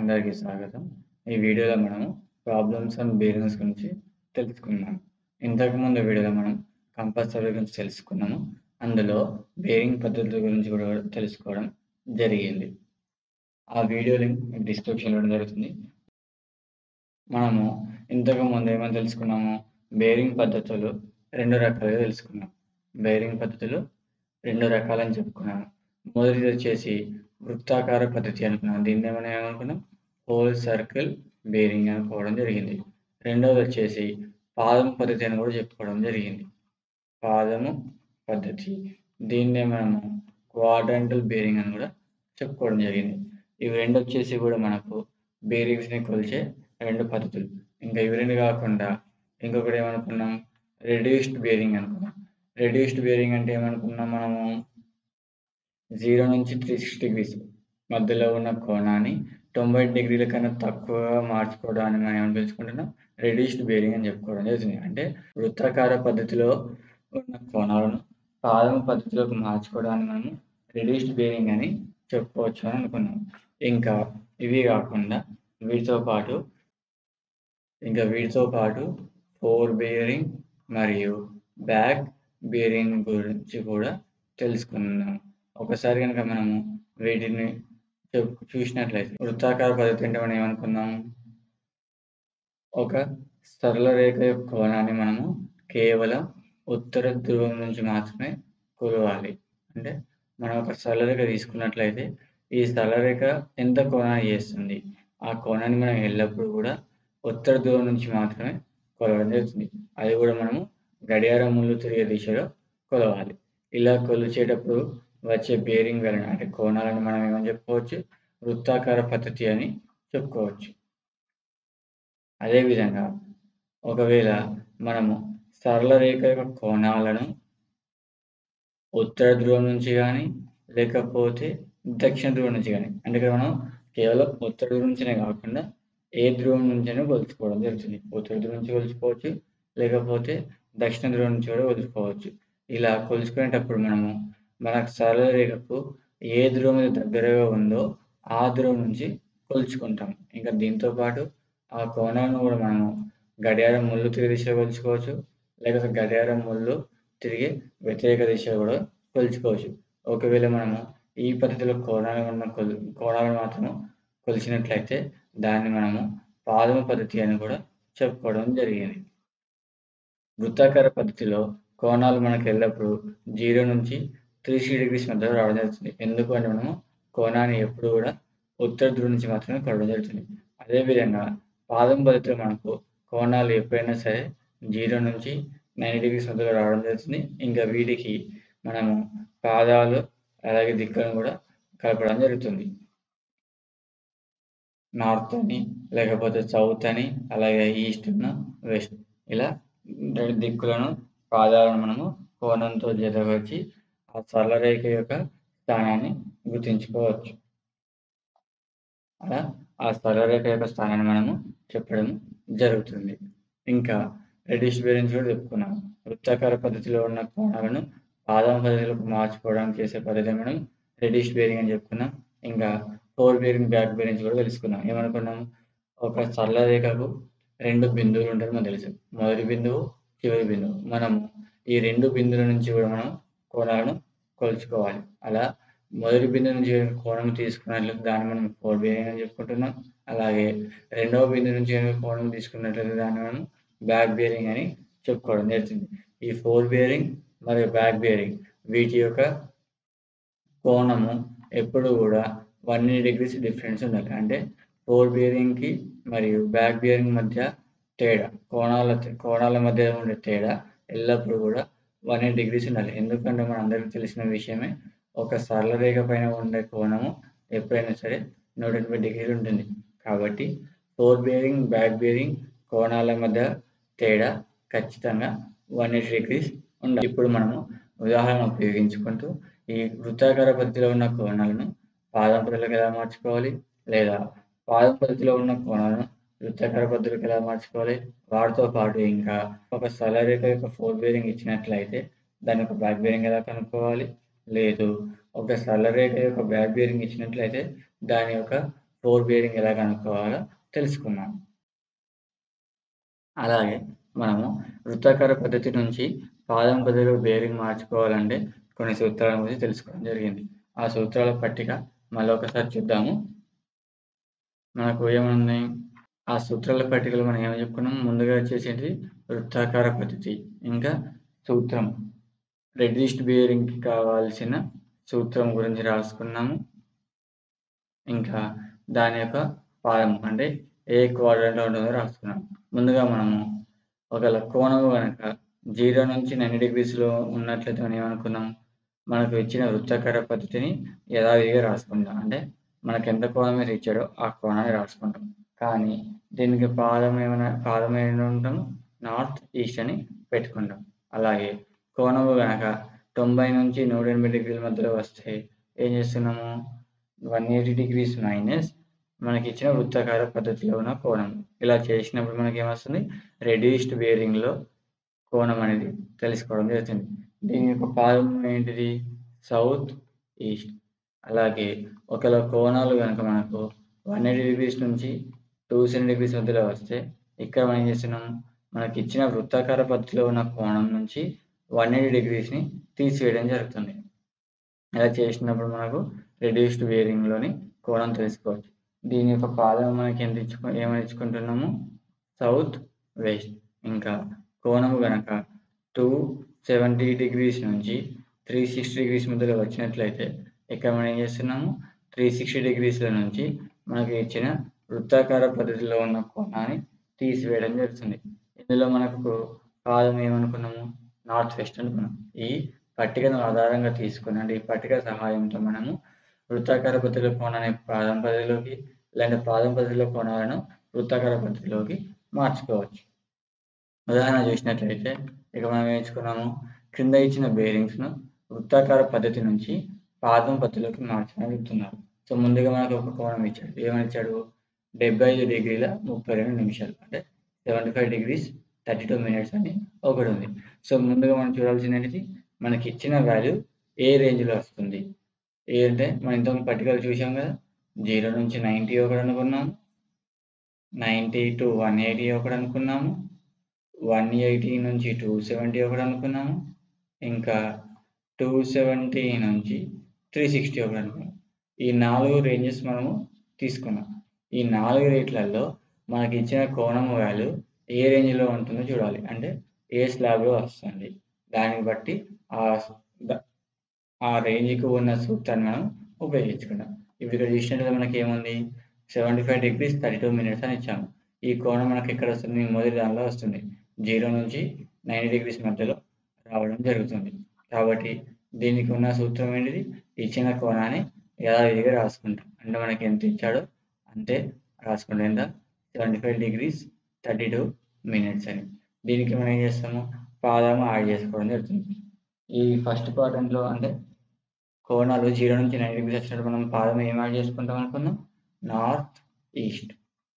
అందరికీ స్వాగతం. ఈ వీడియోలో మనము ప్రాబ్లమ్స్ అండ్ బేరింగ్స్ గురించి తెలుసుకుందాం. ఇంతకుముందు వీడియోలో మనం కంపాస్ సర్వే గురించి తెలుసుకున్నాము. అందులో బేరింగ్ పద్ధతుల గురించి కూడా తెలుసుకోవడం జరిగింది. ఆ వీడియో లింక్ మీకు డిస్క్రిప్షన్‌లో ఇవ్వడం జరుగుతుంది. మనము ఇంతకుముందు ఏమని తెలుసుకున్నాము? బేరింగ్ పద్ధతులు 2 రకాలుగా తెలుసుకున్నాం. బేరింగ్ పద్ధతులు 2 రకాలని చెప్పుకున్నాము. మొదటిది వచ్చేసి వృత్తాకార పద్ధతి అనుకున్నాం. దీన్నేమని ఏమనుకున్నాం? హోల్ సర్కిల్ బేరింగ్ అనుకోవడం జరిగింది. రెండోది వచ్చేసి పాదం పద్ధతి అని కూడా చెప్పుకోవడం జరిగింది. పాదము పద్ధతి. దీన్నే మనము క్వాడ్రాంటల్ బేరింగ్ అని కూడా చెప్పుకోవడం జరిగింది. ఇవి రెండు వచ్చేసి కూడా మనకు బేరింగ్స్‌ని కొలిచే 2 పద్ధతులు. ఇంకా ఇవి 2 కాకుండా ఇంకొకటి ఏమనుకున్నాం? రెడ్యూస్డ్ బేరింగ్ అనుకున్నాం. రెడ్యూస్డ్ బేరింగ్ అంటే ఏమనుకున్నాం మనము? 0 నుంచి 360 డిగ్రీస్ మధ్యలో ఉన్న కోణాన్ని 90 డిగ్రీల కన్నా తక్కువగా మార్చుకోవడాన్ని మనం ఏమని పిలుచుకుంటున్నాం? రెడ్యూస్డ్ బేరింగ్ అని చెప్పుకోవడం జరుగుతుంది. అంటే వృత్తాకార పద్ధతిలో ఉన్న కోణాలను పాదం పద్ధతిలోకి మార్చుకోవడాన్ని మనము రెడ్యూస్డ్ బేరింగ్ అని చెప్పుకోవచ్చు అని అనుకున్నాం. ఇంకా ఇవి కాకుండా వీటితో పాటు ఇంకా వీటితో పాటు ఫోర్ బేరింగ్ మరియు బ్యాక్ బేరింగ్ గురించి కూడా తెలుసుకున్నాం. ఒకసారి గనుక మనము వీటిని చెప్ చూసినట్లయితే వృత్తాకార పద్ధతి అంటే మనం ఏమనుకున్నాం? ఒక సరళ రేఖ యొక్క కోణాన్ని మనము కేవలం ఉత్తర ధ్రువం నుంచి మాత్రమే కొలవాలి. అంటే మనం ఒక సరళ రేఖ తీసుకున్నట్లయితే ఈ సరళ రేఖ ఎంత కోణాన్ని చేస్తుంది? ఆ కోణాన్ని మనం ఎల్లప్పుడూ కూడా ఉత్తర ధ్రువం నుంచి మాత్రమే కొలవడం జరుగుతుంది. అది కూడా మనము గడియారం ముళ్ళు తిరిగే దిశలో కొలవాలి. ఇలా కొలిచేటప్పుడు వచ్చే బేరింగ్ వలన అంటే కోణాలను మనం ఏమని చెప్పుకోవచ్చు? వృత్తాకార పద్ధతి అని చెప్పుకోవచ్చు. అదే విధంగా ఒకవేళ మనము సరళ రేఖ యొక్క కోణాలను ఉత్తర ధ్రువం నుంచి గాని, లేకపోతే దక్షిణ ధ్రువం నుంచి గాని అంటే ఇక్కడ మనం కేవలం ఉత్తర ధ్రువం నుంచినే కాకుండా ఏ ధ్రువం నుంచైనా కొలుచుకోవడం జరుగుతుంది. ఉత్తర ధ్రువం నుంచి కొలుచుకోవచ్చు. లేకపోతే దక్షిణ ధ్రువం నుంచి కూడా కొలుచుకోవచ్చు. ఇలా కొలుచుకునేటప్పుడు మనము మన సరళ రేఖకు ఏ ధ్రువం అయితే దగ్గరగా ఉందో ఆ ధ్రువం నుంచి కొలుచుకుంటాం. ఇంకా దీంతో పాటు ఆ కోణాలను కూడా మనము గడియారం ముళ్ళు తిరిగే దిశలో కొలుచుకోవచ్చు. లేకపోతే గడియారం ముళ్ళు తిరిగే వ్యతిరేక దిశలో కూడా కొలుచుకోవచ్చు. ఒకవేళ మనము ఈ పద్ధతిలో కోణాలను కొల్ కోణాలను మాత్రము కొలిచినట్లయితే దాన్ని మనము పాదము పద్ధతి అని కూడా చెప్పుకోవడం జరిగింది. వృత్తాకార పద్ధతిలో కోణాలు మనకు ఎల్లప్పుడూ 0 నుంచి 360 డిగ్రీస్ మధ్యలో రావడం జరుగుతుంది. ఎందుకు అంటే మనము కోణాన్ని ఎప్పుడు కూడా ఉత్తర ధ్రువం నుంచి మాత్రమే కొలవడం జరుగుతుంది. అదే విధంగా పాదం పద్ధతిలో మనకు కోణాలు ఎప్పుడైనా సరే 0 నుంచి 90 డిగ్రీస్ మధ్యలో రావడం జరుగుతుంది. ఇంకా వీటికి మనము పాదాలు అలాగే దిక్కులను కూడా కలపడం జరుగుతుంది. నార్త్ అని, లేకపోతే సౌత్ అని, అలాగే ఈస్ట్‌ను, వెస్ట్ ఇలా 2 దిక్కులను పాదాలను మనము కోణంతో జతపరిచి ఆ సరళ రేఖ యొక్క స్థానాన్ని గుర్తించుకోవచ్చు. అలా ఆ సరళ రేఖ యొక్క స్థానాన్ని మనము చెప్పడం జరుగుతుంది. ఇంకా రెడ్యూస్డ్ బేరింగ్స్ కూడా చెప్పుకున్నాము. వృత్తాకార పద్ధతిలో ఉన్న కోణాలను పాదం పద్ధతిలోకి మార్చుకోవడానికి చేసే పద్ధతిని మనం రెడ్యూస్డ్ బేరింగ్ అని చెప్పుకున్నాం. ఇంకా ఫోర్ బేరింగ్, బ్యాక్ బేరింగ్స్ కూడా తెలుసుకున్నాం. ఏమనుకున్నాము? ఒక సరళ రేఖకు 2 బిందువులు ఉంటాయని మనకు తెలుసు. మొదటి బిందువు, చివరి బిందువు. మనము ఈ 2 బిందువుల నుంచి కూడా మనం కోణాలను కొలుచుకోవాలి. అలా మొదటి బిందువు నుంచి కోణం తీసుకున్నట్లయితే దాన్ని మనం ఫోర్ బేరింగ్ అని చెప్పుకుంటున్నాం. అలాగే రెండవ బిందువు నుంచి గనుక కోణం తీసుకున్నట్లయితే దాన్ని మనం బ్యాక్ బేరింగ్ అని చెప్పుకోవడం జరుగుతుంది. ఈ ఫోర్ బేరింగ్ మరియు బ్యాక్ బేరింగ్ వీటి యొక్క కోణము ఎప్పుడు కూడా 180 డిగ్రీస్ డిఫరెన్స్ ఉండాలి. అంటే ఫోర్ బేరింగ్‌కి మరియు బ్యాక్ బేరింగ్ మధ్య తేడా కోణాల కోణాల మధ్య ఉండే తేడా ఎల్లప్పుడూ కూడా 180 డిగ్రీస్ ఉండాలి. ఎందుకంటే మనందరికీ తెలిసిన విషయమే ఒక సరళ రేఖ పైన ఉండే కోణము ఎప్పుడైనా సరే 180 డిగ్రీలు ఉంటుంది. కాబట్టి ఫోర్ బేరింగ్, బ్యాక్ బేరింగ్ కోణాల మధ్య తేడా ఖచ్చితంగా 180 డిగ్రీస్ ఉండాలి. ఇప్పుడు మనము ఉదాహరణ ఉపయోగించుకుంటూ ఈ వృత్తాకార పద్ధతిలో ఉన్న కోణాలను పాదం పద్ధతిలోకి ఎలా మార్చుకోవాలి? లేదా పాదం పద్ధతిలో ఉన్న కోణాలను వృత్తాకార పద్ధతిలోకి ఎలా మార్చుకోవాలి? వాటితో పాటు ఇంకా ఒక సరళ రేఖ యొక్క ఫోర్ బేరింగ్ ఇచ్చినట్లయితే దాని యొక్క బ్యాక్ బేరింగ్ ఎలా కనుక్కోవాలి? లేదు ఒక సరళ రేఖ యొక్క బ్యాక్ బేరింగ్ ఇచ్చినట్లయితే దాని యొక్క ఫోర్ బేరింగ్ ఎలా కనుక్కోవాలో తెలుసుకున్నాం. అలాగే మనము వృత్తాకార పద్ధతి నుంచి పాదం పద్ధతిలోకి బేరింగ్ మార్చుకోవాలంటే కొన్ని సూత్రాల గురించి తెలుసుకోవడం జరిగింది. ఆ సూత్రాల పట్టిక మళ్ళొకసారి చూద్దాము. మనకు ఏమున్నాయి? ఆ సూత్రాల పట్టికలో మనం ఏమని చెప్పుకున్నాం? ముందుగా వచ్చేసి ఏంటిది? వృత్తాకార పద్ధతి. ఇంకా సూత్రం. రెడ్యూస్డ్ బేరింగ్‌కి కావాల్సిన సూత్రం గురించి రాసుకున్నాము. ఇంకా దాని యొక్క పాదం అంటే ఏ క్వాడ్రంట్‌లో ఉంటుందో రాసుకున్నాం. ముందుగా మనము ఒకవేళ కోణము గనక 0 నుంచి 90 డిగ్రీస్‌లో ఉన్నట్లయితే మనం ఏమనుకున్నాం? మనకు ఇచ్చిన వృత్తాకార పద్ధతిని యథావిధిగా రాసుకుంటాం. అంటే మనకెంత కోణం అయితే ఇచ్చాడో ఆ కోణాన్ని రాసుకుంటాం. కానీ దీనికి పాదం ఏమైనా పాదం ఏమంటాం? నార్త్ ఈస్ట్ అని పెట్టుకుంటాం. అలాగే కోణము గనక 90 నుంచి 180 డిగ్రీల మధ్యలో వస్తే ఏం చేస్తున్నాము? 180 డిగ్రీస్ మైనస్ మనకిచ్చిన వృత్తాకార పద్ధతిలో ఉన్న కోణం. ఇలా చేసినప్పుడు మనకేమొస్తుంది? రెడ్యూస్డ్ బేరింగ్‌లో కోణం అనేది తెలుసుకోవడం జరుగుతుంది. దీని యొక్క పాదం ఏంటిది? South east. అలాగే ఒకవేళ కోణాలు గనక మనకు 180 డిగ్రీస్ నుంచి 270 డిగ్రీస్ మధ్యలో వస్తే ఇక్కడ మనం ఏం చేస్తున్నాం? మనకిచ్చిన వృత్తాకార పద్ధతిలో ఉన్న కోణం నుంచి 180 డిగ్రీస్‌ని తీసివేయడం జరుగుతుంది. ఇలా చేసినప్పుడు మనకు రెడ్యూస్డ్ బేరింగ్‌లోని కోణం తెలుసుకోవచ్చు. దీని యొక్క పాదం మనకి ఎంత ఇచ్చుకు ఏమని ఇచ్చుకుంటున్నాము? South west. ఇంకా కోణము గనక 270 డిగ్రీస్ నుంచి 360 డిగ్రీస్ మధ్యలో వచ్చినట్లయితే ఇక్కడ మనం ఏం చేస్తున్నాము? 360 డిగ్రీస్‌ల నుంచి మనకి ఇచ్చిన వృత్తాకార పద్ధతిలో ఉన్న కోణాన్ని తీసివేయడం జరుగుతుంది. ఇందులో మనకు పాదం ఏమనుకున్నాము? నార్త్ వెస్ట్ అనుకున్నాం. ఈ పట్టికను ఆధారంగా తీసుకొని అంటే ఈ పట్టిక సహాయంతో మనము వృత్తాకార పద్ధతిలో కోణాన్ని పాదం పద్ధతిలోకి లేదంటే పాదం పద్ధతిలో కోణాలను వృత్తాకార పద్ధతిలోకి మార్చుకోవచ్చు. ఉదాహరణ చూసినట్లయితే ఇక మనం ఏం నేర్చుకున్నాము? క్రింద ఇచ్చిన బేరింగ్స్‌ను వృత్తాకార పద్ధతి నుంచి పాదం పద్ధతిలోకి మార్చమని చెప్తున్నారు. సో, ముందుగా మనకు ఒక కోణం ఇచ్చాడు. ఏమని ఇచ్చాడు? 75 డిగ్రీల 32 నిమిషాలు. అంటే 75 డిగ్రీస్ 32 మినిట్స్ అని ఒకటుంది. సో, ముందుగా మనం చూడాల్సింది ఏంటిది? మనకిచ్చిన వాల్యూ ఏ రేంజ్‌లో వస్తుంది? ఏ అంటే మనం ఇంతకుముందు పట్టికలో చూసాం కదా! 0 నుంచి 90 ఒకటనుకున్నాము. 90 టు 180 ఒకటనుకున్నాము. 180 నుంచి 270 ఒకటనుకున్నాము. ఇంకా 270 నుంచి 360 ఒకటనుకున్నాం. ఈ 4 రేంజెస్ మనము తీసుకున్నాం. ఈ 4 రేట్లలో మనకిచ్చిన కోణం వాల్యూ ఏ రేంజ్‌లో ఉంటుందో చూడాలి. అంటే ఏ స్లాబ్‌లో వస్తుంది. దాన్ని బట్టి ఆహ్, ద ఆ రేంజ్‌కి ఉన్న సూత్రాన్ని మనం ఉపయోగించుకుంటాం. ఇప్పుడు ఇక్కడ చూసినట్లయితే మనకేముంది? 75 డిగ్రీస్ 32 మినిట్స్ అని ఇచ్చాము. ఈ కోణం మనకెక్కడ వస్తుంది? మొదటి దానిలో వస్తుంది. 0 నుంచి 90 డిగ్రీస్ మధ్యలో రావడం జరుగుతుంది. కాబట్టి దీనికి ఉన్న సూత్రం ఏంటిది? ఇచ్చిన కోణాన్ని యథావిధిగా రాసుకుంటాం. అంటే మనకి ఎంత ఇచ్చాడో అంతే రాసుకుంటాం. ఎంత? 75 డిగ్రీస్ 32 మినిట్స్ అని. దీనికి మనం ఏం చేస్తాము? పాదము యాడ్ చేసుకోవడం జరుగుతుంది. ఈ ఫస్ట్ క్వాడ్రంట్‌లో అంటే కోణాలు 0 నుంచి 90 డిగ్రీస్ వచ్చినప్పుడు మనం పాదం ఏం యాడ్ చేసుకుంటాం అనుకున్నాం? North east.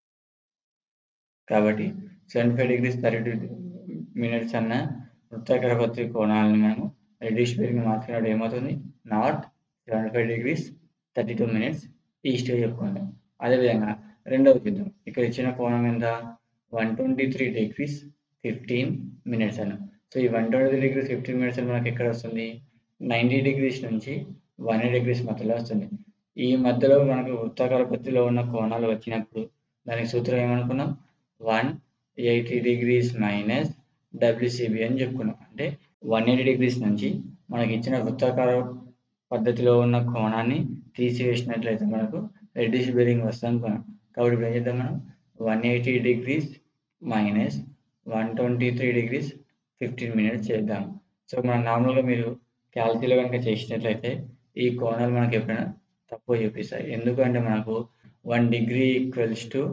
కాబట్టి 75 డిగ్రీస్ 32 మినిట్స్ అన్న వృత్తాకార పద్ధతి కోణాలను మనము రెడ్యూస్డ్ బేరింగ్‌గా మార్చుకున్నప్పుడు ఏమవుతుంది? నార్త్ 75 డిగ్రీస్ 32 మినిట్స్ ఈస్ట్‌గా చెప్పుకుంటాం. అదేవిధంగా రెండవది చూద్దాం. ఇక్కడ ఇచ్చిన కోణం ఎంత? 123 డిగ్రీస్ 15 మినిట్స్ అని. సో, ఈ 123 డిగ్రీస్ 15 మినిట్స్ అని మనకెక్కడ వస్తుంది? 90 డిగ్రీస్ నుంచి 180 డిగ్రీస్ మధ్యలో వస్తుంది. ఈ మధ్యలో మనకు వృత్తాకార పద్ధతిలో ఉన్న కోణాలు వచ్చినప్పుడు దానికి సూత్రం ఏమనుకున్నాం? 180 డిగ్రీస్ మైనస్ డబ్ల్యూసీబీ అని చెప్పుకున్నాం. అంటే 180 డిగ్రీస్ నుంచి మనకిచ్చిన వృత్తాకార పద్ధతిలో ఉన్న కోణాన్ని తీసివేసినట్లయితే మనకు రెడ్యూస్డ్ బేరింగ్ వస్తదనుకున్నాం. కాబట్టి ఇప్పుడు ఏం చేద్దాం మనం? 180 డిగ్రీస్ మైనస్ 123 డిగ్రీస్ 15 మినిట్స్ చేద్దాం. సో, మనం నార్మల్‌గా మీరు క్యాల్కులేలో గనుక చేసినట్లయితే ఈ కోణాలు మనకు ఎప్పుడైనా తక్కువ చూపిస్తాయి. ఎందుకంటే మనకు 1 డిగ్రీ ఈక్వల్స్ టు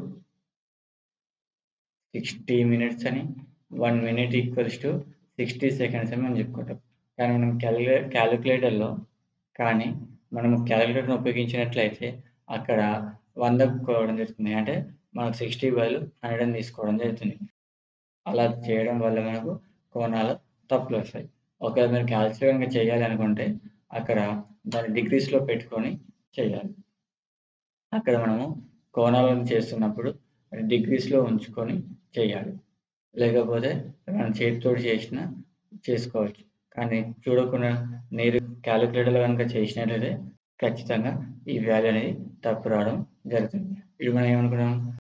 60 మినిట్స్ అని, 1 మినిట్ ఈక్వల్స్ టు 60 సెకండ్స్ అని మనం చెప్పుకుంటాం. కానీ మనం క్యాలిక్యులే క్యాలిక్యులేటర్‌లో కానీ మనము క్యాలిక్యులేటర్‌ని ఉపయోగించినట్లయితే అక్కడ 100కు కోవడం జరుగుతుంది. అంటే మనకు 60 బదులు 100 అని తీసుకోవడం జరుగుతుంది. అలా చేయడం వల్ల మనకు కోణాలు తప్పులొస్తాయి. ఒకవేళ మీరు క్యాల్కులేట్ గనుక చేయాలి అనుకుంటే అక్కడ దాన్ని డిగ్రీస్‌లో పెట్టుకొని చేయాలి. అక్కడ మనము కోణాలను చేస్తున్నప్పుడు డిగ్రీస్‌లో ఉంచుకొని చేయాలి. లేకపోతే మనం చేతితోటి చేసినా చేసుకోవచ్చు. కానీ చూడకుండా నేరు కాలిక్యులేటర్‌లో గనుక చేసినట్లయితే ఖచ్చితంగా ఈ వాల్యూ అనేది తప్పు రావడం జరుగుతుంది. ఇప్పుడు మనం ఏమనుకున్నాం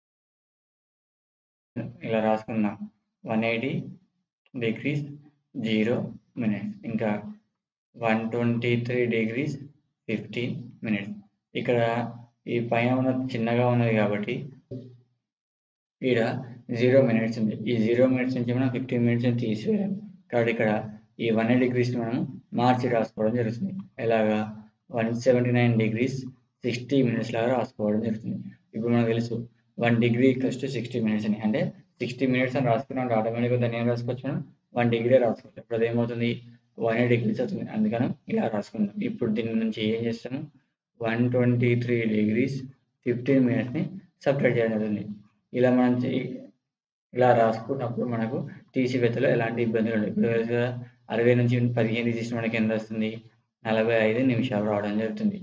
ఇలా రాసుకుందాం. 180 డిగ్రీస్ 0 మినిట్స్ ఇంకా 123 డిగ్రీస్ 15 మినిట్స్. ఇక్కడ ఈ పైన ఉన్నది చిన్నగా ఉన్నది కాబట్టి ఈడ 0 మినిట్స్ ఉంది. ఈ 0 మినిట్స్ నుంచి మనం 15 మినిట్స్‌ని తీసివేయాలి. కాబట్టి ఇక్కడ ఈ 180 డిగ్రీస్‌ని మనం మార్చి రాసుకోవడం జరుగుతుంది. ఎలాగా 179 డిగ్రీస్ 60 మినిట్స్ లాగా రాసుకోవడం జరుగుతుంది. ఇప్పుడు మనకు తెలుసు 1 డిగ్రీ ఈక్వల్స్ టు 60 మినిట్స్ అని. అంటే 60 మినిట్స్ అని రాసుకున్నామంటే ఆటోమేటిక్‌గా దాన్ని ఏం రాసుకోవచ్చు మనం 1 డిగ్రీ రాసుకోవచ్చు. అప్పుడు అదేమవుతుంది 180 డిగ్రీస్ అవుతుంది. అందుకని ఇలా రాసుకుందాం. ఇప్పుడు దీని నుంచి ఏం చేస్తాము 123 డిగ్రీస్ 15 మినిట్స్‌ని సబ్ట్రాక్ట్ చేయడం జరుగుతుంది. ఇలా మనం చే ఇలా రాసుకున్నప్పుడు మనకు తీసివేతలో ఎలాంటి ఇబ్బందులు ఉండవు. ఇప్పుడు తెలుసు కదా 60 నుంచి 15 తీసేస్తే మనకి ఎంత వస్తుంది 45 నిమిషాలు రావడం జరుగుతుంది.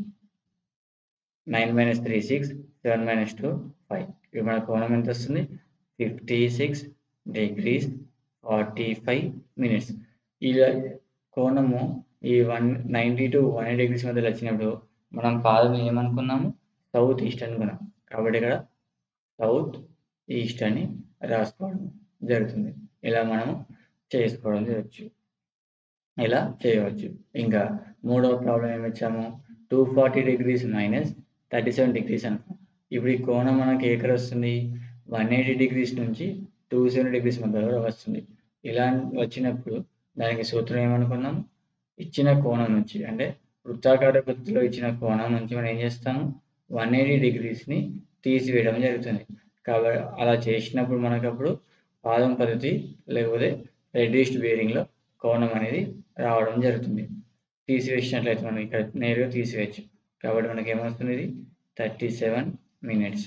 9 - 3 6 7 - 2 5 ఇప్పుడు మన కోణం ఎంత వస్తుంది 56 డిగ్రీస్ 45 మినిట్స్. ఇలా కోణము ఈ 190 టు 180 డిగ్రీస్ మధ్యలో వచ్చినప్పుడు మనం పాదం ఏమనుకున్నాము సౌత్ ఈస్ట్ అనుకున్నాం. కాబట్టి ఇక్కడ సౌత్ ఈస్ట్ అని రాసుకోవడం జరుగుతుంది. ఇలా మనము చేసుకోవడం చేయొచ్చు. ఇలా చేయవచ్చు. ఇంకా మూడవ ప్రాబ్లమ్ ఏమిచ్చాము 240 డిగ్రీస్ మైనస్ 37 డిగ్రీస్ అనుకున్నాం. ఇప్పుడు ఈ కోణం మనకి ఎక్కడ వస్తుంది 180 డిగ్రీస్ నుంచి 270 డిగ్రీస్ మధ్యలో వస్తుంది. ఇలా వచ్చినప్పుడు దానికి సూత్రం ఏమనుకున్నాం ఇచ్చిన కోణం నుంచి అంటే వృత్తాకార పద్ధతిలో ఇచ్చిన కోణం నుంచి మనం ఏం చేస్తాము 180 డిగ్రీస్‌ని తీసివేయడం జరుగుతుంది. కాబ అలా చేసినప్పుడు మనకప్పుడు పాదం పద్ధతి లేకపోతే రెడ్యూస్డ్ బేరింగ్‌లో కోణం అనేది రావడం జరుగుతుంది. తీసివేసినట్లయితే మనం ఇక్కడ నేరుగా తీసివేయొచ్చు. కాబట్టి మనకి ఏమొస్తుంది ఇది 37 మినిట్స్.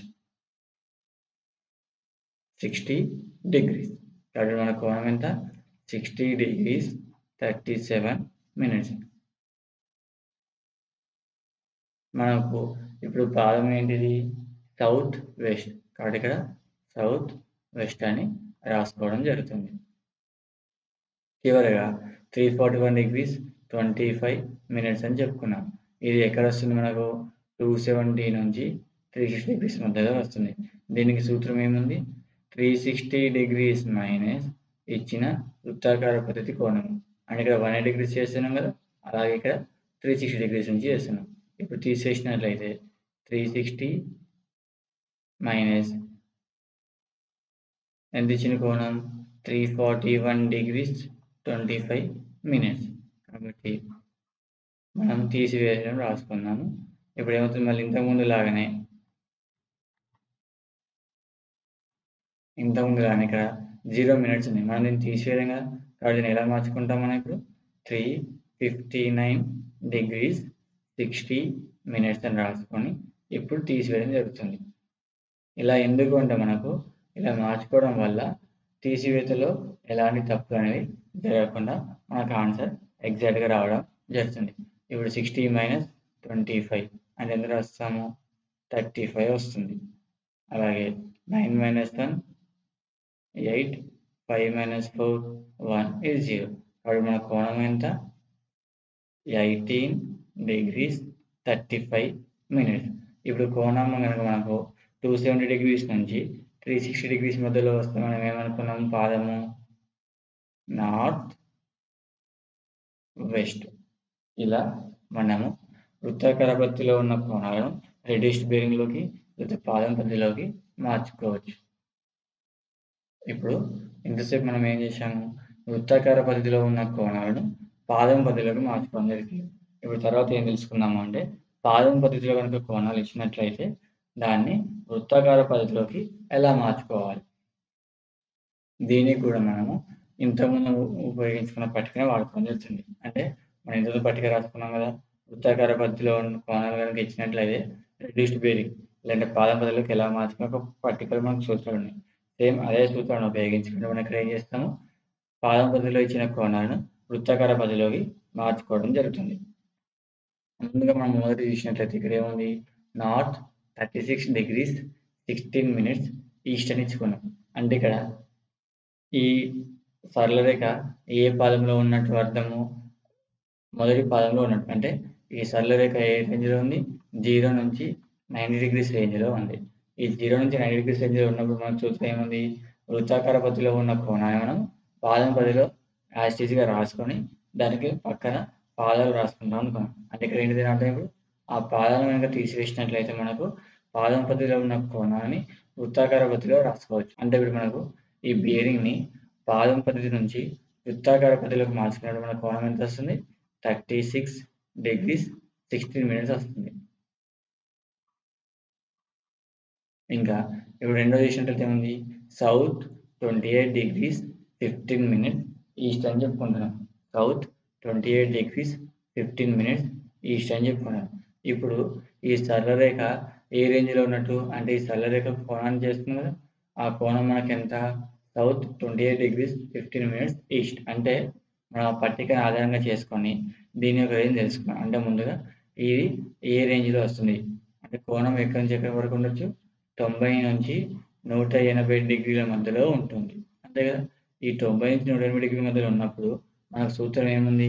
60 డిగ్రీస్. కాబట్టి మన కోణం ఎంత 60 డిగ్రీస్ 37 మినిట్స్. మనకు ఇప్పుడు పాదం ఏంటిది సౌత్ వెస్ట్. కాబట్టి ఇక్కడ సౌత్ వెస్ట్ అని రాసుకోవడం జరుగుతుంది. చివరగా 341 డిగ్రీస్ 25 మినిట్స్ అని చెప్పుకున్నాం. ఇది ఎక్కడ వస్తుంది మనకు 270 నుంచి 360 డిగ్రీస్ మధ్యలో వస్తుంది. దీనికి సూత్రం ఏముంది 360 డిగ్రీస్ మైనస్ ఇచ్చిన వృత్తాకార పద్ధతి కోణం. అంటే ఇక్కడ 180 డిగ్రీస్ చేస్తున్నాం కదా! అలాగే ఇక్కడ 360 డిగ్రీస్ నుంచి చేస్తున్నాం. ఇప్పుడు తీసేసినట్లయితే 360 మైనస్ ఎంత ఇచ్చిన కోణం 341 డిగ్రీస్ 25 మినిట్స్. కాబట్టి మనం తీసివేయడం రాసుకున్నాము. ఇప్పుడు ఏమవుతుంది మళ్ళీ ఇంతకుముందు లాగానే ఇంతకుముందు లాగానే ఇక్కడ 0 మినిట్స్ ఉంది. మనం దీన్ని తీసివేయలేం కదా! కాబట్టి దీన్ని ఎలా మార్చుకుంటాం మనం ఇప్పుడు 359 డిగ్రీస్ 60 మినిట్స్ అని రాసుకొని ఇప్పుడు తీసివేయడం జరుగుతుంది. ఇలా ఎందుకు అంటే మనకు ఇలా మార్చుకోవడం వల్ల తీసివేతలో ఎలాంటి తప్పులు అనేవి జరగకుండా మనకు ఆన్సర్ ఎగ్జాక్ట్‌గా రావడం జరుగుతుంది. ఇప్పుడు 60 మైనస్ 25 అంటే ఎంత రాస్తాము 35 వస్తుంది. అలాగే 9 - 1 8 5 - 4 1 is 0. కాబట్టి మన కోణం ఎంత 18 డిగ్రీస్ 35 మినిట్స్. ఇప్పుడు కోణం గనుక మనకు 270 డిగ్రీస్ నుంచి 360 డిగ్రీస్ మధ్యలో వస్తే మనం ఏమనుకున్నాం పాదము నార్త్ వెస్ట్. ఇలా మనము వృత్తాకార పద్ధతిలో ఉన్న కోణాలను రెడ్యూస్డ్ బేరింగ్‌లోకి లేదా పాదం పద్ధతిలోకి మార్చుకోవచ్చు. ఇప్పుడు ఇంతసేపు మనం ఏం చేశాము వృత్తాకార పద్ధతిలో ఉన్న కోణాలను పాదం పద్ధతిలోకి మార్చుకోవడం జరిగింది. ఇప్పుడు తర్వాత ఏం తెలుసుకుందాము అంటే పాదం పద్ధతిలో గనుక కోణాలు ఇచ్చినట్లయితే దాన్ని వృత్తాకార పద్ధతిలోకి ఎలా మార్చుకోవాలి? దీనికి కూడా మనము ఇంతకుముందు ఉపయోగించుకున్న పట్టికనే వాడుకోవడం జరుగుతుంది. అంటే మనం ఇంతకుముందు పట్టిక రాసుకున్నాం కదా! వృత్తాకార పద్ధతిలో ఉన్న కోణాలు గనుక ఇచ్చినట్లయితే రెడ్యూస్డ్ బేరింగ్ లేదంటే పాదం పద్ధతిలోకి ఎలా మార్చుకునే ఒక పట్టికలో మనకు సూత్రాలు ఉన్నాయి. సేమ్ అదే సూత్రాలను ఉపయోగించుకుంటే మనం ఇక్కడ ఏం చేస్తాము పాదం పద్ధతిలో ఇచ్చిన కోణాలను వృత్తాకార పద్ధతిలోకి మార్చుకోవడం జరుగుతుంది. ముందుగా మనం మొదట చూసినట్లయితే ఇక్కడ ఏముంది north thirty six degrees sixteen minutes east అని ఇచ్చుకున్నాం అంటే ఇక్కడ ఈ సరళరేఖ ఏ పాదంలో ఉన్నట్టు అర్థము మొదటి పాదంలో ఉన్నట్టు అంటే ఈ సరళరేఖ ఏ రేంజ్లో ఉంది జీరో నుంచి నైంటీ డిగ్రీస్ రేంజ్లో ఉంది ఈ జీరో నుంచి నైంటీ డిగ్రీస్ రేంజ్లో ఉన్నప్పుడు మనం చూస్తే ఏముంది వృత్తాకార పద్ధతిలో ఉన్న కోణాన్ని మనం పాదం పదిలో యాస్టీస్గా రాసుకొని దానికి పక్కన పాదాలు రాసుకుంటాం అనుకున్నాం అంటే ఇక్కడ ఏంటిది అంటే ఇప్పుడు ఆ పాదాలను కనుక తీసివేసినట్లయితే మనకు పాదం పద్ధతిలో ఉన్న కోణాన్ని వృత్తాకార పద్ధతిలో రాసుకోవచ్చు అంటే ఇప్పుడు మనకు ఈ బేరింగ్ని పాదం పద్ధతి నుంచి వృత్తాకార పద్ధతిలోకి మార్చుకున్నప్పుడు మన కోణం ఎంత వస్తుంది thirty six degrees sixteen minutes వస్తుంది ఇంకా ఇప్పుడు రెండో చూసినట్లయితే ఏముంది south twenty eight degrees fifteen minutes east అని చెప్పుకుంటున్నాం south twenty eight degrees fifteen minutes east అని చెప్పుకున్నాం ఇప్పుడు ఈ సరళరేఖ ఏ రేంజ్లో ఉన్నట్టు అంటే ఈ సరళరేఖ కోణాన్ని చేస్తుంది కదా ఆ కోణం మనకి ఎంత south twenty eight degrees fifteen minutes east అంటే మనం ఆ పట్టికను ఆధారంగా చేసుకొని దీని యొక్క రేంజ్ తెలుసుకున్నాం అంటే ముందుగా ఇది ఏ రేంజ్లో వస్తుంది అంటే కోణం ఎక్కడి నుంచి ఎక్కడి వరకు ఉండొచ్చు తొంభై నుంచి నూట ఎనభై డిగ్రీల మధ్యలో ఉంటుంది అంతే కదా ఈ తొంభై నుంచి నూట ఎనభై డిగ్రీల మధ్యలో ఉన్నప్పుడు మనకు సూత్రం ఏముంది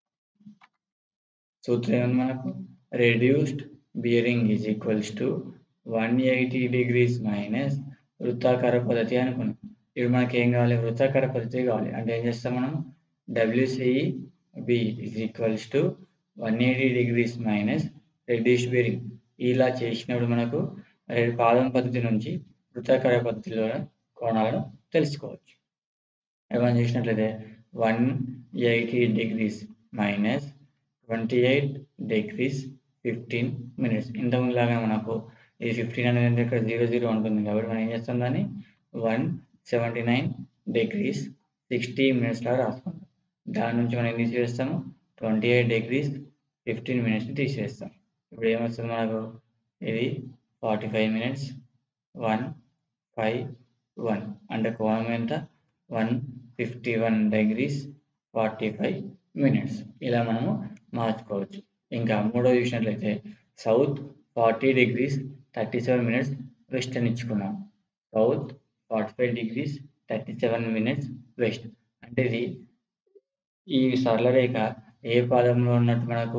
సూత్రం ఏముంది మనకు reduced bearing is equals to one eighty degrees minus వృత్తాకార పద్ధతి అనుకున్నాం ఇప్పుడు మనకి ఏం కావాలి వృత్తాకార పద్ధతి కావాలి అంటే ఏం చేస్తాం మనం W C E B is equals to one eighty degrees minus reduced bearing ఇలా చేసినప్పుడు మనకు పాదం పద్ధతి నుంచి వృత్తాకార పద్ధతిలో కోణాలను తెలుసుకోవచ్చు మనం చూసినట్లయితే one eighty degrees minus twenty eight degrees fifteen minutes ఇంతకుముందులాగా మనకు ఈ ఫిఫ్టీన్ అనేది ఇక్కడ జీరో జీరో ఉంటుంది కాబట్టి మనం ఏం చేస్తాం దాన్ని one seventy nine degrees sixty minutes లాగా రాసుకుంటాం దాని నుంచి మనం ఏం తీసివేస్తాము ట్వంటీ ఎయిట్ డిగ్రీస్ ఫిఫ్టీన్ మినిట్స్ని తీసివేస్తాం ఇప్పుడు ఏమొస్తుంది మనకు ఇది forty five minutes one five one అంటే కోణం ఎంత one fifty one degrees forty five minutes ఇలా మనము మార్చుకోవచ్చు ఇంకా మూడో చూసినట్లయితే south forty degrees thirty seven minutes west అని ఇచ్చుకున్నాం south forty five degrees thirty seven minutes west అంటే ఇది ఈ సరళ రేఖ ఏ పాదంలో ఉన్నట్టు మనకు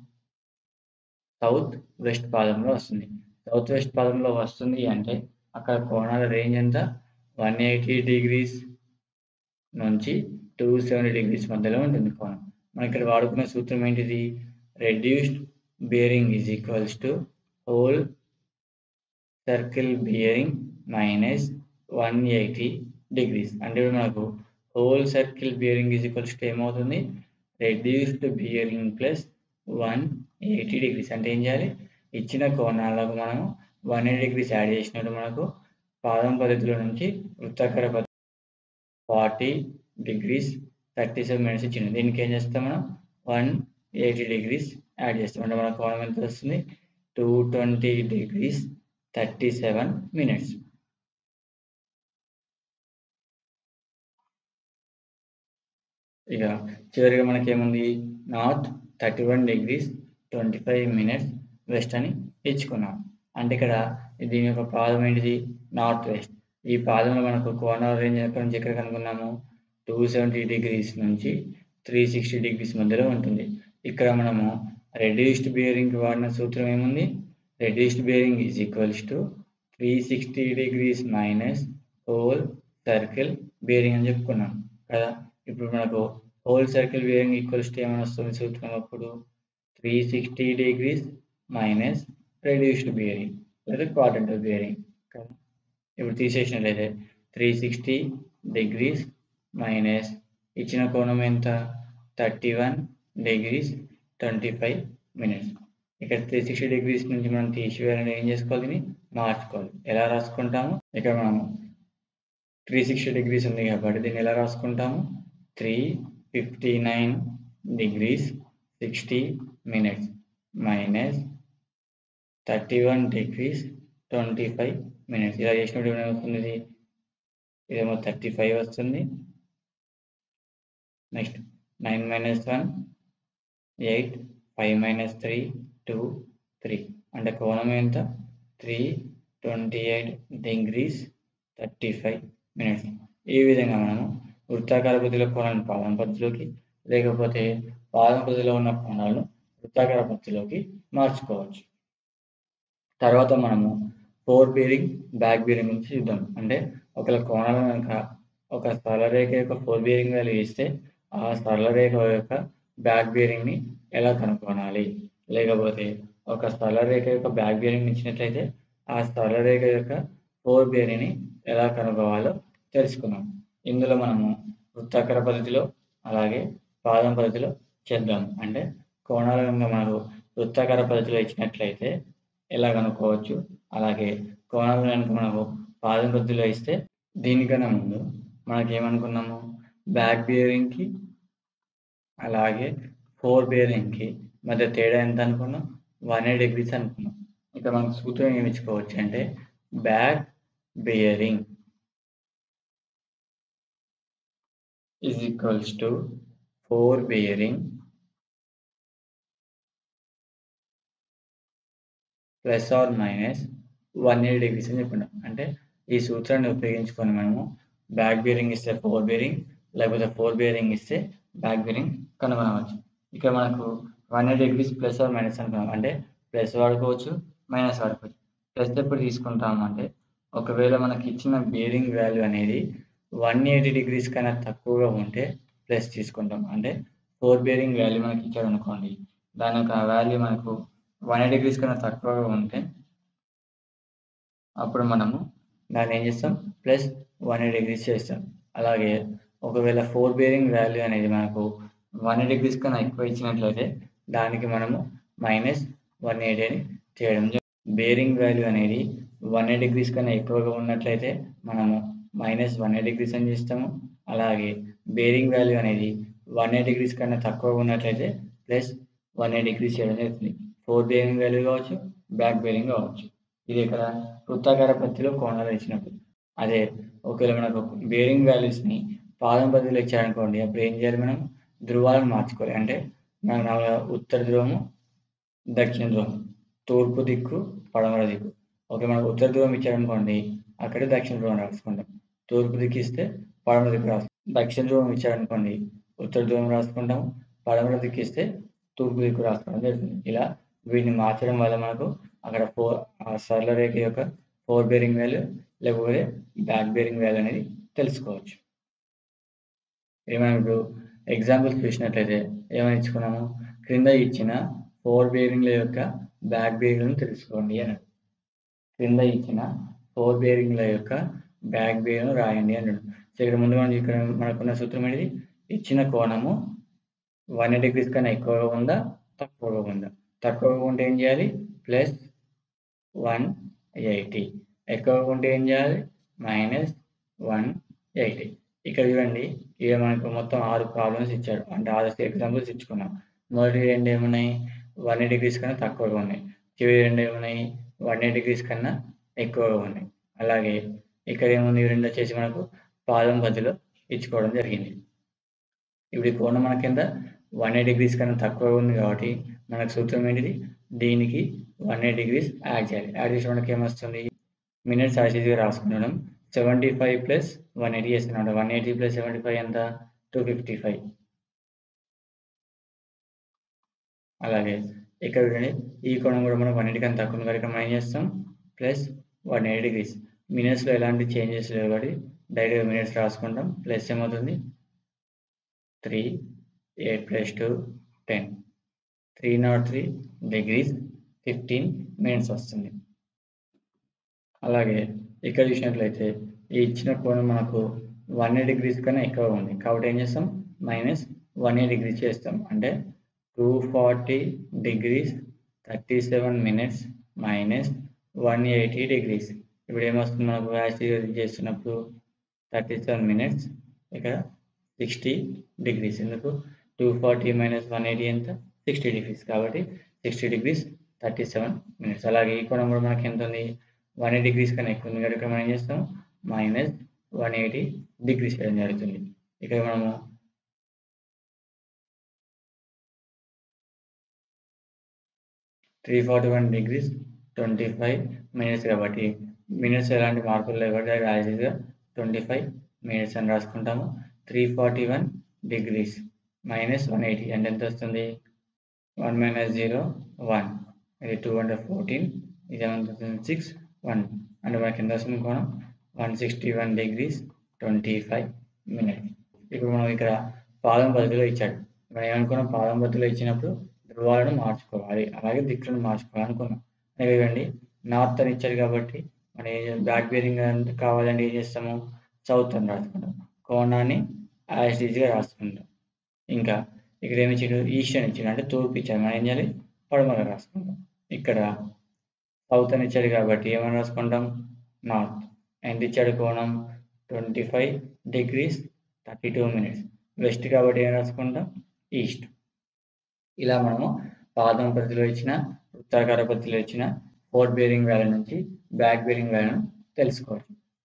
సౌత్ వెస్ట్ పాదంలో వస్తుంది సౌత్ వెస్ట్ పాదంలో వస్తుంది అంటే అక్కడ కోణాల రేంజ్ ఎంత వన్ ఎయిటీ డిగ్రీస్ నుంచి టూ సెవెంటీ డిగ్రీస్ మధ్యలో ఉంటుంది కోణం మనం ఇక్కడ వాడుకున్న సూత్రం ఏంటిది reduced bearing is equals to whole circle bearing minus one eighty degrees అంటే మనకు whole circle bearing is equals to ఏమవుతుంది reduced bearing plus one eighty degrees అంటే ఏం చేయాలి ఇచ్చిన కోణాలకు మనము వన్ ఎయిటీ డిగ్రీస్ యాడ్ చేసినట్టు మనకు పాదం పద్ధతిలో నుంచి వృత్తాకార పద్ధతి forty degrees thirty seven minutes ఇచ్చింది దీనికి ఏం చేస్తాం మనం వన్ ఎయిటీ డిగ్రీస్ యాడ్ చేస్తాం అంటే మన కోణం ఎంత వస్తుంది two twenty degrees thirty seven minutes ఇక చివరిగా మనకి ఏముంది north thirty one degrees twenty five minutes west అని ఇచ్చుకున్నాం అంటే ఇక్కడ దీని యొక్క పాదం ఏంటిది నార్త్ వెస్ట్ ఈ పాదంలో మనకు కోణాల రేంజ్ ఎక్కడి నుంచి ఎక్కడ కనుక్కున్నాము టూ సెవెంటీ డిగ్రీస్ నుంచి త్రీ సిక్స్టీ డిగ్రీస్ మధ్యలో ఉంటుంది ఇక్కడ మనము రెడ్యూస్డ్ బియరింగ్ వాడిన సూత్రం ఏముంది reduced bearing is equals to three sixty degrees minus whole circle bearing అని చెప్పుకున్నాం కదా ఇప్పుడు మనకు whole circle bearing equals to ఏమైనా వస్తుంది సూత్రం అప్పుడు three sixty degrees minus reduced bearing లేదా క్వాడ్రంటల్ బియరింగ్ కదా ఇప్పుడు తీసేసినట్లయితే త్రీ సిక్స్టీ డిగ్రీస్ మైనస్ ఇచ్చిన కోణం ఎంత thirty one degrees twenty five minutes ఇక్కడ త్రీ సిక్స్టీ డిగ్రీస్ నుంచి మనం తీసివేయాలని ఏం చేసుకోవాలి దీన్ని మార్చుకోవాలి ఎలా రాసుకుంటాము ఇక్కడ మనం త్రీ సిక్స్టీ డిగ్రీస్ ఉంది కాబట్టి దీన్ని ఎలా రాసుకుంటాము three fifty nine degrees sixty minutes minus thirty one degrees twenty five minutes ఇలా చేసినప్పుడు ఏమవుతుంది ఇది ఇదేమో థర్టీ ఫైవ్ వస్తుంది next nine minus one eight five minus three two three అంటే కోణం ఎంత three twenty eight degrees thirty five minutes ఈ విధంగా మనము వృత్తాకార పద్ధతిలో కోణాలను పాదం పద్ధతిలోకి లేకపోతే పాదం పద్ధతిలో ఉన్న కోణాలను వృత్తాకార పద్ధతిలోకి మార్చుకోవచ్చు తర్వాత మనము ఫోర్ బీరింగ్ బ్యాక్ బీరింగ్ గురించి చూద్దాం అంటే ఒకవేళ కోణాలు కనుక ఒక సరళ రేఖ యొక్క ఫోర్ బీరింగ్ వాల్యూ ఇస్తే ఆ సరళ రేఖ యొక్క బ్యాక్ బీరింగ్ని ఎలా కనుక్కోనాలి లేకపోతే ఒక సరళ రేఖ యొక్క బ్యాక్ బీరింగ్ ఇచ్చినట్లయితే ఆ సరళ రేఖ యొక్క ఫోర్ బీరింగ్ని ఎలా కనుక్కోవాలో తెలుసుకున్నాం ఇందులో మనము వృత్తాకార పద్ధతిలో అలాగే పాదం పద్ధతిలో చేద్దాం అంటే కోణాల కనుక మనకు వృత్తాకార పద్ధతిలో ఇచ్చినట్లయితే ఎలా కనుక్కోవచ్చు అలాగే కోణాలు కనుక మనకు పాదం పద్ధతిలో ఇస్తే దీనికన్నా ముందు మనకి ఏమనుకున్నాము బ్యాక్ బియరింగ్కి అలాగే ఫోర్ బియరింగ్కి మధ్య తేడా ఎంత అనుకున్నాం వన్ ఎయిట్ డిగ్రీస్ అనుకున్నాం ఇక్కడ మనకు సూత్రం ఏమి ఇచ్చుకోవచ్చు అంటే back bearing is equals to 4 bearing plus or minus one eight degrees అని చెప్పినాం అంటే ఈ సూత్రాన్ని ఉపయోగించుకొని మనము బ్యాక్ బేరింగ్ ఇస్తే ఫోర్ బేరింగ్ లేకపోతే ఫోర్ బేరింగ్ ఇస్తే బ్యాక్ బేరింగ్ కనుగొనవచ్చు ఇక్కడ మనకు one eight degrees plus or minus అనుకున్నాం అంటే ప్లస్ వాడుకోవచ్చు మైనస్ వాడుకోవచ్చు ప్లస్ ఎప్పుడు తీసుకుంటాం అంటే ఒకవేళ మనకి ఇచ్చిన బేరింగ్ వాల్యూ అనేది వన్ ఎయిటీ డిగ్రీస్ కన్నా తక్కువగా ఉంటే ప్లస్ తీసుకుంటాం అంటే ఫోర్ బేరింగ్ వాల్యూ మనకి ఇచ్చాడు అనుకోండి దాని యొక్క వాల్యూ మనకు వన్ ఎయిటీ డిగ్రీస్ కన్నా తక్కువగా ఉంటే అప్పుడు మనము దాన్ని ఏం చేస్తాం ప్లస్ వన్ ఎయిటీ డిగ్రీస్ చేస్తాం అలాగే ఒకవేళ ఫోర్ బేరింగ్ వాల్యూ అనేది మనకు వన్ ఎయిటీ డిగ్రీస్ కన్నా ఎక్కువ ఇచ్చినట్లయితే దానికి మనము మైనస్ వన్ ఎయిటీ అని చేయడం బేరింగ్ వాల్యూ అనేది వన్ ఎయిటీ డిగ్రీస్ కన్నా ఎక్కువగా ఉన్నట్లయితే మనము మైనస్ వన్ ఎయిట్ డిగ్రీస్ అని చేస్తాము అలాగే బేరింగ్ వాల్యూ అనేది వన్ ఎయిట్ డిగ్రీస్ కన్నా తక్కువ ఉన్నట్లయితే ప్లస్ వన్ ఎయిట్ డిగ్రీస్ చేయడం జరుగుతుంది ఫోర్ బేరింగ్ వాల్యూ కావచ్చు బ్యాక్ బేరింగ్ కావచ్చు ఇది ఇక్కడ వృత్తాకార పద్ధతిలో కోణాలు ఇచ్చినప్పుడు అదే ఒకవేళ మనకు బేరింగ్ వాల్యూస్ని పాదం పద్ధతిలో ఇచ్చారనుకోండి అప్పుడు ఏం చేయాలి మనం ధృవాలను మార్చుకోవాలి అంటే మనకు నాలుగు ఉత్తర ధ్రువము దక్షిణ ధ్రువం తూర్పు దిక్కు పడమర దిక్కు ఓకే మనకు ఉత్తర ధ్రువం ఇచ్చారనుకోండి అక్కడే దక్షిణ ధ్రువం రాసుకుంటాం తూర్పు దిక్కు ఇస్తే పడమర దిక్కు రాసు దక్షిణ ధ్రువం ఇచ్చారనుకోండి ఉత్తర ధ్రువం రాసుకుంటాము పడమర దిక్కు ఇస్తే తూర్పు దిక్కు రాసుకోవడం జరుగుతుంది ఇలా వీటిని మార్చడం వల్ల మనకు అక్కడ ఫోర్ సరళ రేఖ యొక్క ఫోర్ బేరింగ్ వాల్యూ లేకపోతే బ్యాక్ బేరింగ్ వాల్యూ అనేది తెలుసుకోవచ్చు ఇది మనం ఇప్పుడు ఎగ్జాంపుల్స్ చూసినట్లయితే ఏమని ఇచ్చుకున్నాము క్రింద ఇచ్చిన ఫోర్ బేరింగ్ల యొక్క బ్యాక్ బేరింగ్లను తెలుసుకోండి అని క్రింద ఇచ్చిన ఫోర్ బేరింగ్ల యొక్క బ్యాక్ బేరింగ్ రాయండి అన్నాడు సో ఇక్కడ ముందు మనం ఇక్కడ మనకున్న సూత్రం ఏంటిది ఇచ్చిన కోణము వన్ డిగ్రీస్ కన్నా ఎక్కువగా ఉందా తక్కువగా ఉందా తక్కువగా ఉంటే ఏం చేయాలి ప్లస్ వన్ ఎయిటీ ఎక్కువగా ఉంటే ఏం చేయాలి మైనస్ వన్ ఎయిటీ ఇక్కడ చూడండి ఇక మనకు మొత్తం ఆరు ప్రాబ్లమ్స్ ఇచ్చాడు అంటే ఆరు ఎగ్జాంపుల్స్ ఇచ్చుకున్నాం మొదటి రెండు ఏమున్నాయి వన్ ఎయిట్ డిగ్రీస్ కన్నా తక్కువగా ఉన్నాయి చివరి రెండు ఏమున్నాయి వన్ ఎయిట్ డిగ్రీస్ కన్నా ఎక్కువగా ఉన్నాయి అలాగే ఇక్కడ ఏముంది ఈ రెండు వచ్చేసి మనకు పాదం పద్ధతిలో ఇచ్చుకోవడం జరిగింది ఇప్పుడు ఈ కోణం మన కింద వన్ ఎయిట్ డిగ్రీస్ కన్నా తక్కువగా ఉంది కాబట్టి మనకు సూత్రం ఏంటిది దీనికి వన్ ఎయిట్ డిగ్రీస్ యాడ్ చేయాలి యాడ్ చేసి మనకి ఏమొస్తుంది మినిట్స్ యాసిడ్గా రాసుకున్నాం seventy five plus one eighty చేస్తున్నాడు one eighty plus seventy five ఎంత టూ ఫిఫ్టీ ఫైవ్ అలాగే ఇక్కడ చూడండి ఈ కోణం కూడా మనం వన్ ఎయిటీ కన్నా తక్కువ ఉంది కనుక మనం ఏం చేస్తాం ప్లస్ వన్ ఎయిటీ డిగ్రీస్ మినిట్స్లో ఎలాంటి చేంజెస్ లేవు కాబట్టి డైరెక్ట్గా మినిట్స్ రాసుకుంటాం ప్లస్ ఏమవుతుంది three eight plus two ten three not three degrees fifteen minutes వస్తుంది అలాగే ఇక్కడ చూసినట్లయితే ఈ ఇచ్చిన కోణం మనకు వన్ ఎయిట్ డిగ్రీస్ కన్నా ఎక్కువ ఉంది కాబట్టి ఏం చేస్తాం మైనస్ వన్ ఎయిట్ డిగ్రీస్ చేస్తాం అంటే two forty degrees thirty seven minutes minus one eighty degrees ఇప్పుడు ఏమొస్తుంది మనకు యాసిడ్ చేస్తున్నప్పుడు థర్టీ సెవెన్ మినిట్స్ ఇక్కడ సిక్స్టీ డిగ్రీస్ ఎందుకు two forty minus one eighty ఎంత సిక్స్టీ డిగ్రీస్ కాబట్టి sixty degrees thirty seven minutes అలాగే ఈ కోణం కూడా మనకి ఎంత ఉంది వన్ ఎయిటీ డిగ్రీస్ కన్నా ఎక్కువ ఉంది కనుక మనం ఏం చేస్తాం మైనస్ వన్ ఎయిటీ డిగ్రీస్ చేయడం జరుగుతుంది ఇక్కడ మనము three forty one degrees twenty five minutes కాబట్టి మినిట్స్ ఎలాంటి మార్పులు లేవు కాబట్టి యాజ్ యూజువల్గా ట్వంటీ ఫైవ్ మినిట్స్ అని రాసుకుంటాము three forty one degrees minus one eighty అంటే ఎంత వస్తుంది వన్ మైనస్ జీరో వన్ ఇది టూ హండ్రెడ్ ఫోర్టీన్ ఇది ఎంత వస్తుంది సిక్స్ వన్ అంటే మనకి ఎంత వస్తుంది కోణం one sixty one degrees twenty five minutes ఇప్పుడు మనం ఇక్కడ పాదం పద్ధతిలో ఇచ్చాడు మనం ఏమనుకున్నాం పాదం పద్ధతిలో ఇచ్చినప్పుడు ధ్రువాలను మార్చుకోవాలి అలాగే దిక్కులను మార్చుకోవాలి అనుకున్నాం ఇవ్వండి నార్త్ అని ఇచ్చారు కాబట్టి మనం ఏం బ్యాక్ బేరింగ్ కావాలంటే ఏం చేస్తాము సౌత్ అని రాసుకుంటాం కోణాన్ని యాజ్ ఈజీగా రాసుకుంటాం ఇంకా ఇక్కడ ఏమి ఇచ్చాడు ఈస్ట్ అని ఇచ్చాడు అంటే తూర్పు ఇచ్చాడు మనం ఏం చేయాలి పడమర రాసుకుంటాం ఇక్కడ సౌత్ అని ఇచ్చాడు కాబట్టి ఏమని రాసుకుంటాం నార్త్ ఎంత ఇచ్చాడు కోణం twenty five degrees thirty two minutes west కాబట్టి ఏం రాసుకుంటాం ఈస్ట్ ఇలా మనము పాదం పద్ధతిలో ఇచ్చిన వృత్తాకార పద్ధతిలో ఇచ్చిన ఫోర్ బేరింగ్ వాల్యూ నుంచి బ్యాక్ బేరింగ్ వాల్యూను తెలుసుకోవచ్చు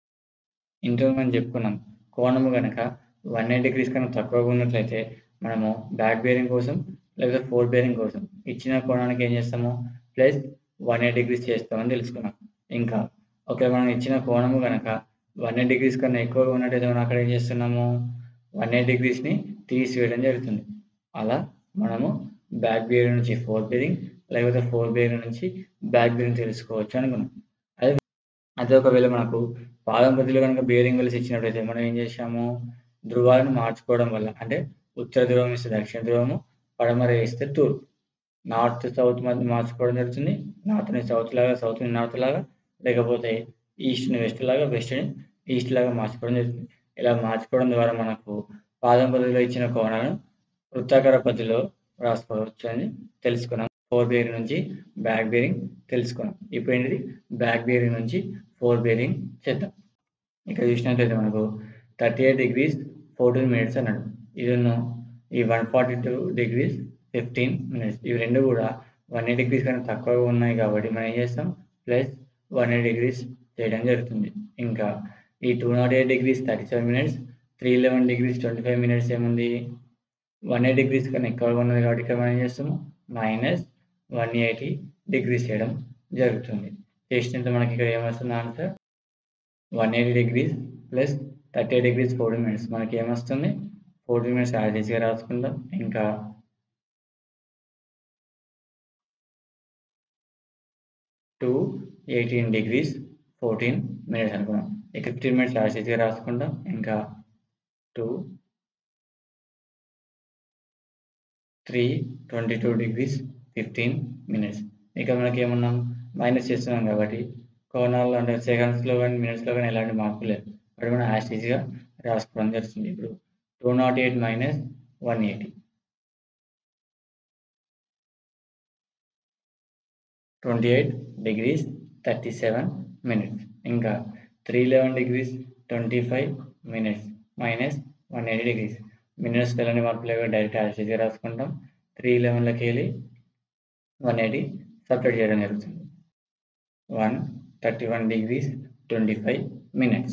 ఇంటర్ మనం చెప్పుకున్నాం కోణము కనుక వన్ ఎయిట్ డిగ్రీస్ కన్నా తక్కువగా ఉన్నట్లయితే మనము బ్యాక్ బేరింగ్ కోసం లేదా ఫోర్ బేరింగ్ కోసం ఇచ్చిన కోణానికి ఏం చేస్తాము ప్లస్ వన్ ఎయిట్ డిగ్రీస్ చేస్తామని తెలుసుకున్నాం ఇంకా ఒకవేళ మనం ఇచ్చిన కోణము కనుక వన్ ఎయిట్ డిగ్రీస్ కన్నా ఎక్కువగా ఉన్నట్టయితే మనం అక్కడ ఏం చేస్తున్నాము వన్ ఎయిట్ డిగ్రీస్ని తీసివేయడం జరుగుతుంది అలా మనము బ్యాక్ బేరింగ్ నుంచి ఫోర్ బేరింగ్ లేకపోతే ఫోర్ బేరింగ్ నుంచి బ్యాక్ బేరింగ్ తెలుసుకోవచ్చు అనుకున్నాం అదే అదే ఒకవేళ మనకు పాదం పద్ధతిలో కనుక బేరింగ్ కలిసి ఇచ్చినట్లయితే మనం ఏం చేసాము ధృవాలను మార్చుకోవడం వల్ల అంటే ఉత్తర ధ్రువం ఇస్తే దక్షిణ ధ్రువము పడమర ఇస్తే తూర్పు నార్త్ సౌత్ మధ్య మార్చుకోవడం జరుగుతుంది నార్త్ని సౌత్ లాగా సౌత్ని నార్త్ లాగా లేకపోతే ఈస్ట్ని వెస్ట్ లాగా వెస్ట్ని ఈస్ట్ లాగా మార్చుకోవడం జరుగుతుంది ఇలా మార్చుకోవడం ద్వారా మనకు పాదం పద్ధతిలో ఇచ్చిన కోణాలను వృత్తాకార పద్ధతిలో రాసుకోవచ్చు అని తెలుసుకున్నాం ఫోర్ బేరింగ్ నుంచి బ్యాక్ బేరింగ్ తెలుసుకున్నాం ఇప్పుడు ఏంటిది బ్యాక్ బేరింగ్ నుంచి ఫోర్ బేరింగ్ చేద్దాం ఇక్కడ చూసినట్లయితే మనకు thirty eight degrees fourteen minutes అన్నాడు ఇది ఈ one forty two degrees fifteen minutes ఇవి రెండు కూడా వన్ ఎయిట్ డిగ్రీస్ కన్నా తక్కువగా ఉన్నాయి కాబట్టి మనం ఏం చేస్తాం ప్లస్ వన్ ఎయిట్ డిగ్రీస్ చేయడం జరుగుతుంది ఇంకా ఈ two naught eight degrees thirty seven minutes three eleven degrees twenty five minutes ఏముంది వన్ ఎయిట్ డిగ్రీస్ కన్నా ఎక్కువగా ఉన్నది కాబట్టి ఇక్కడ మనం ఏం చేస్తాము మైనస్ వన్ ఎయిటీ డిగ్రీస్ చేయడం జరుగుతుంది చేసినంత మనకి ఇక్కడ ఏమొస్తుంది answer one eighty degrees plus thirty eight degrees forty minutes మనకి ఏమొస్తుంది ఫోర్టీ మినిట్స్ యాడ్ చేసిగా రాసుకుందాం ఇంకా two eighteen degrees fourteen minutes అనుకున్నాం ఇక ఫిఫ్టీన్ మినిట్స్ యాడ్ చేసిగా రాసుకుంటాం ఇంకా two three twenty two degrees fifteen minutes ఇక మనకి ఏమన్నాం మైనస్ చేస్తున్నాం కాబట్టి కోణాల్లో అంటే సెకండ్స్లో కానీ మినిట్స్లో కానీ ఎలాంటి మార్పు లేదు అక్కడ మనం యాజ్ ఈజీగా రాసుకోవడం జరుగుతుంది ఇప్పుడు two naught eight minus one eighty twenty eight degrees thirty seven minutes ఇంకా three eleven degrees twenty five minutes minus one eighty degrees minutes ఎలాంటి మార్పు లేవు డైరెక్ట్ యాజ్ ఈజీగా రాసుకుంటాం త్రీ లెవెన్లోకి వెళ్ళి వన్ ఎయిటీ సపరేట్ చేయడం జరుగుతుంది one thirty one degrees twenty five minutes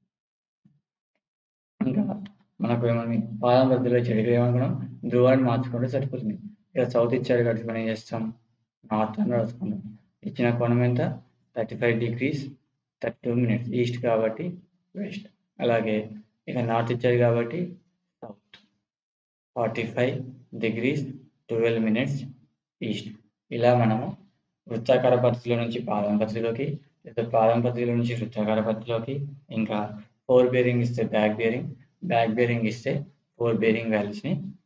ఇంకా మనకు ఏమని పాదం పద్ధతిలో చెడుగా ఏమనుకున్నాం ధ్రువాన్ని మార్చుకుంటే సరిపోతుంది ఇక్కడ సౌత్ ఇచ్చారు కాబట్టి మనం ఏం చేస్తాం నార్త్ అని రాసుకుంటాం ఇచ్చిన కోణం ఎంత thirty five degrees thirty two minutes east కాబట్టి వెస్ట్ అలాగే ఇక నార్త్ ఇచ్చారు కాబట్టి south forty five degrees twelve minutes east ఇలా మనము వృత్తాకార పద్ధతిలో నుంచి పాదం పద్ధతిలోకి లేదా పాదం పద్ధతిలో నుంచి వృత్తాకార పద్ధతిలోకి ఇంకా ఫోర్ బేరింగ్ ఇస్తే బ్యాక్ బేరింగ్ బ్యాక్ బేరింగ్ ఇస్తే ఫోర్ బేరింగ్ వాల్యూస్ని